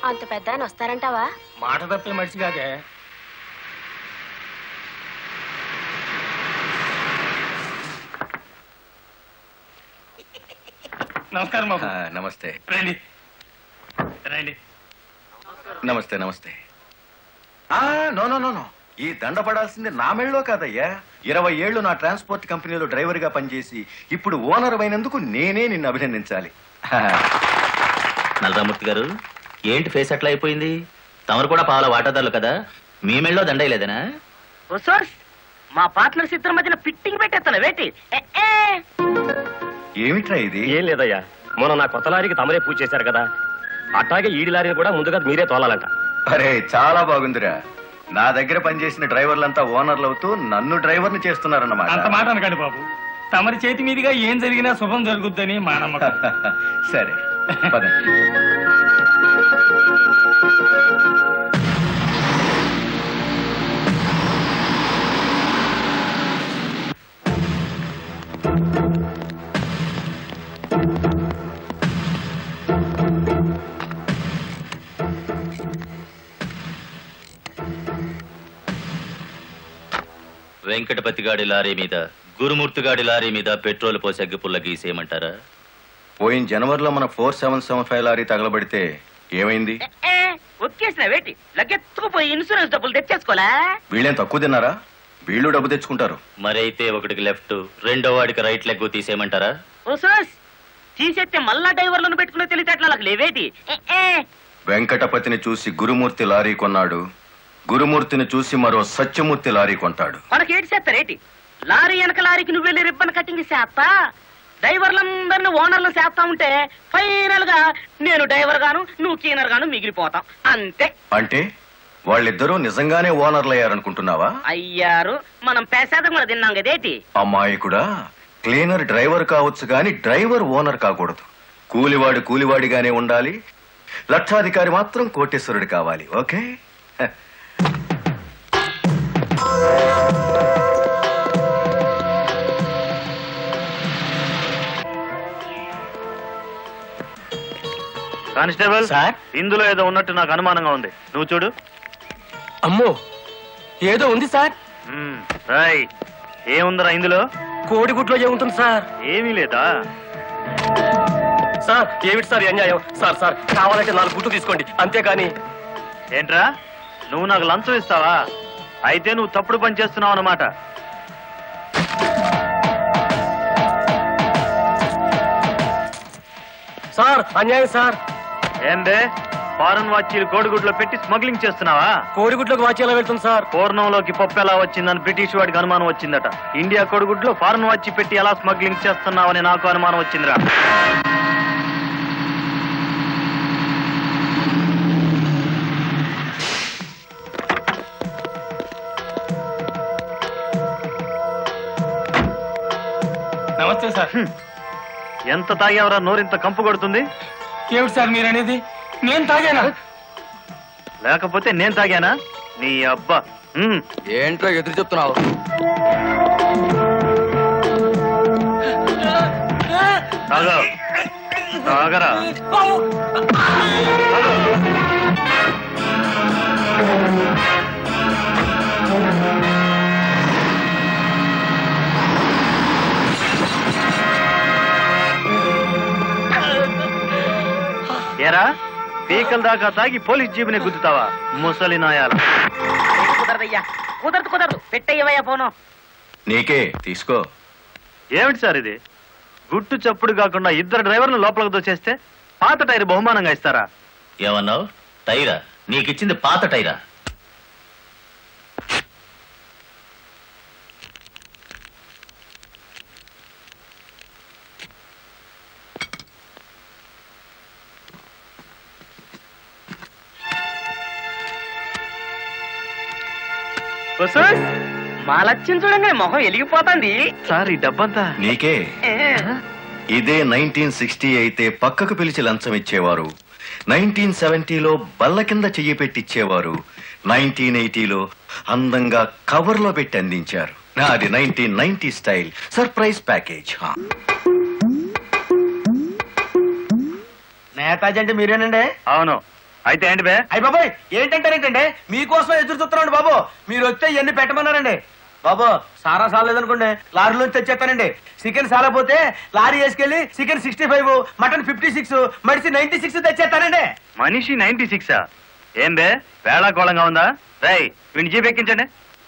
అంత పెద్ద ఆయన వస్తారంటావా మాట తప్పే మనిషి కాదే నమస్కారం బాబు ఆ, నమస్తే రండి రండి నమస్తే నమస్తే ఆ, నో నో నో నో ఈ దండ పడాల్సింది నా మెళ్ళలో కాదయ్యా ఇరవై ఏళ్ళు నా ట్రాన్స్పోర్ట్ కంపెనీలో డ్రైవర్ గా పనిచేసి ఇప్పుడు ఓనర్ అయినందుకు నేనే నిన్ను అభినందించాలి నలరామూర్తి గారు ఏంటి ఫేస్ అట్లా అయిపోయింది తమరు కూడా పాల వాటాదారులు కదా మీ మెళ్ళో దండయలేదనా సోర్స్ మా పార్ట్నర్స్ ఇద్దరి మధ్యన ఫిట్టింగ్ పెట్టేస్తాను వేటి ఏ, ఏ. ఏమిట్రా ఇది ఏం లేదయ్యా మొన్న నా కొత్త లారీకి తమరే పూజ చేశారు కదా అట్లాగే ఈడి లారీని కూడా ముందుగా మీరే తోలాలంట అరే చాలా బాగుందిరా నా దగ్గర పనిచేసిన డ్రైవర్లంతా ఓనర్లు అవుతూ నన్ను డ్రైవర్ని అంత చేస్తున్నారన్నమాట మాట అనకండి బాబు తమరి చేతి మీదుగా ఏం జరిగినా శుభం జరుగుద్దని మా నమ్మకం సరే పదండి వెంకటపతి గాడి లారీ మీద గురుమూర్తి గాడి లారీ మీద పెట్రోల్ పోసి అగ్గిపుల్ల గీసేయమంటారా పోయిన జనవరిలో మన four seven seven five lorry తగలబడితే ఏమైంది ఏ, ఏ. ఒక్కేసిన వేటి లగ్గెత్తుకుపోయి ఇన్సూరెన్స్ డబ్బులు తెచ్చేసుకోలే వీళ్ళేం తక్కువ తిన్నారా వీళ్ళు డబ్బు తెచ్చుకుంటారు మరైతే ఒకటికి లెఫ్ట్ రెండో వాడికి రైట్ లెగ్ తీసేయమంటారా ఓ సోర్స్ తీసేస్తే మళ్ళా డ్రైవర్లను పెట్టుకునే తెలివితేటలు నాకు లేవేటి ఏ, ఏ. వెంకటపతిని చూసి గురుమూర్తి లారీ కొన్నాడు గురుమూర్తిని చూసి మరో సత్యమూర్తి లారీ కొంటాడు మనకేటి చేస్తారేటి లారీ వెనక లారీకి నువ్వు వెళ్ళి రిబ్బన్ కటింగ్ చేస్తా డ్రైవర్లందరిని ఓనర్లు చేస్తా ఉంటే ఫైనల్ గా నేను డ్రైవర్ గాను నువ్వు క్లీనర్ గాను మిగిలిపోతాం అంతే అంటే వాళ్ళిద్దరూ నిజంగానే ఓనర్లు అయ్యారనుకుంటున్నావా అయ్యారు మనం పేసాదం కూడా తిన్నాం కదేటి అమ్మాయికుడా క్లీనర్ డ్రైవర్ కావచ్చు గాని డ్రైవర్ ఓనర్ కాకూడదు కూలివాడు కూలివాడిగానే ఉండాలి లక్షాధికారి మాత్రం కోటేశ్వరుడు కావాలి ఓకే హ. కానిస్టేబుల్ సార్ ఇందులో ఏదో ఉన్నట్టు నాకు అనుమానంగా ఉంది నువ్వు చూడు అమ్మో ఏదో ఉంది సార్ మ్మ్, రాయ్ ఏముందిరా ఇందులో కోడిగుడ్లో ఏముంటుంది సార్ ఏమీ లేదా సార్ ఏమిటి సార్ ఈ అన్యాయం సార్ సార్ కావాలంటే నాలుగు గుడ్లు తీసుకోండి అంతేగాని ఏంట్రా నువ్వు నాకు లంచం ఇస్తావా అయితే నువ్వు తప్పుడు పని చేస్తున్నావు అన్నమాట సార్ అన్యాయం సార్ ఏందే ఫారెన్ వాచీలు కోడిగుడ్లో పెట్టి స్మగ్లింగ్ చేస్తున్నావా కోడిగుడ్లోకి వాచి ఎలా వెళ్తుంది సార్ పూర్ణంలోకి పప్పు ఎలా వచ్చిందని బ్రిటిష్ వాడికి అనుమానం వచ్చిందట ఇండియా కోడిగుడ్లో ఫారెన్ వాచి పెట్టి ఎలా స్మగ్లింగ్ చేస్తున్నావని నాకు అనుమానం వచ్చిందిరా నమస్తే సార్ ఎంత తాగేవరా నోరింత కంపు కొడుతుంది ఏమిటి సార్ మీరనేది నేను తాగానా లేకపోతే నేను తాగానా నీ అబ్బా మ్మ్. ఏంటో ఎదురు చెప్తున్నావు తాగా తాగరా ఏరా పీకల దాకా తాగి పోలీస్ జీబుని గుద్దుతావా ముసలి నాయాల కుదరదయ్యా కుదరదు కుదరదు పెట్టయ్యవయ్యా పోను నీకే తీసుకో ఏమిటి సార్ ఇది గుట్టు చప్పుడు కాకుండా ఇద్దరు డ్రైవర్లు లోపలికి దోచేస్తే పాత టైర్ బహుమానంగా ఇస్తారా ఏమన్నావు టైరా నీకిచ్చింది పాత టైరా ఓ సార్ మా లక్ష్యం చూడండి మొహం వెలిగిపోతుంది సార్ ఈ డబ్బంతా నీకే ఏ. ఇదే నైన్టీన్ సిక్స్టీ అయితే పక్కకు పిలిచి లంచం ఇచ్చేవారు నైన్టీన్ సెవెంటీలో బల్ల కింద చెయ్యి పెట్టిచ్చేవారు నైన్టీన్ ఎయిటీలో అందంగా కవర్లో పెట్టి అందించారు నాది nineteen ninety style surprise package హా. నేతాజీ అంటే మీరేనండి అవును అయితే ఏంటి బే అయ్య బాబాయ్ ఏంటంటారేంటండి మీకోసం ఎదురు చూస్తున్నాండి బాబు మీరు వస్తే ఇవన్నీ పెట్టమన్నారండి బాబు సారా సాలేదనుకోండి లారీలోంచి తెచ్చేస్తానండి చికెన్ సాలపోతే లారీ వేసుకెళ్ళి chicken sixty five mutton fifty six మడిసి నైన్టీ సిక్స్ తెచ్చేస్తానండి మనిషి నైన్టీ సిక్సా ఏం బే వేళాకోళంగా ఉందా రై వీడిని జీప్ ఎక్కించండి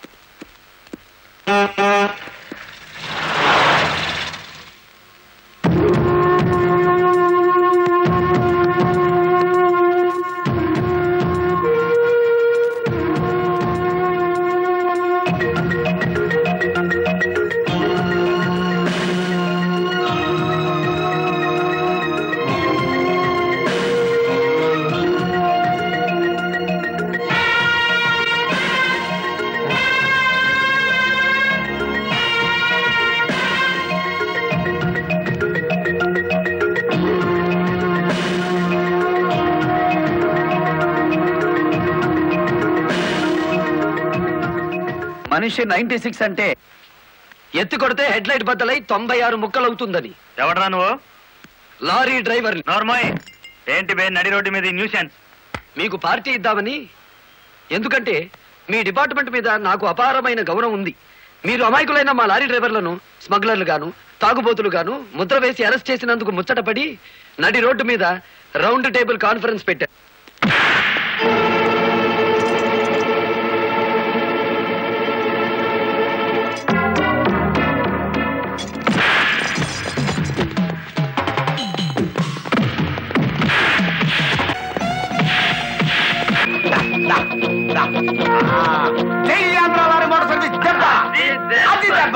మనిషి నైన్టీ సిక్స్ అంటే ఎత్తి కొడితే హెడ్ లైట్ బద్దలై తొంభై ఆరు ముక్కలవుతుందని ఎవడరా నువ్వు లారీ డ్రైవర్ నోర్మోయ్ ఏంటి బే నడి రోడ్డు మీద న్యూసెన్స్ మీకు పార్టీ ఇద్దామని ఎందుకంటే మీ డిపార్ట్మెంట్ మీద నాకు అపారమైన గౌరవం ఉంది మీరు అమాయకులైన మా లారీ డ్రైవర్లను స్మగ్లర్లు గాను తాగుబోతులు గాను ముద్ర వేసి అరెస్ట్ చేసినందుకు ముచ్చటపడి నడి రోడ్డు మీద రౌండ్ టేబుల్ కాన్ఫరెన్స్ పెట్టారు జై ఆంధ్ర లారీ మోటార్ సర్వీస్ దెబ్బ అది దెబ్బ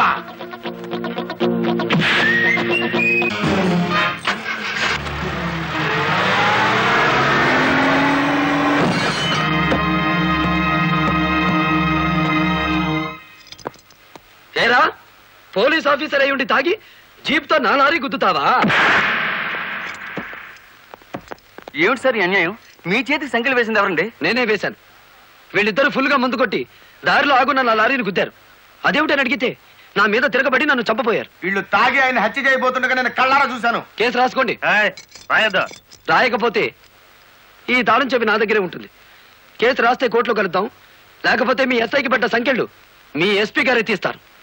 ఏరా పోలీస్ ఆఫీసర్ అయి ఉండి తాగి జీప్తో నా లారీ గుద్దుతావా ఏమిటి సార్ ఈ అన్యాయం మీ చేతికి సంఖ్యలు వేసింది ఎవరండి నేనే వేశాను వీళ్ళిద్దరూ ఫుల్గా ముందు కొట్టి దారిలో ఆగున్న నా లారీని గుద్దారు అదేమిటని అడిగితే నా మీద తిరగబడి నన్ను చంపపోయారు వీళ్ళు తాగి ఆయన హత్య చేయబోతుండగా నేను కళ్ళారా చూశాను కేసు రాసుకోండి ఏయ్, రాయొద్దు రాయకపోతే ఈ తాళం చెవి నా దగ్గరే ఉంటుంది కేసు రాస్తే కోర్టులో కలుద్దాం లేకపోతే మీ ఎస్ఐకి పడ్డ సంఖ్యలు మీ ఎస్పీ గారే తీస్తారు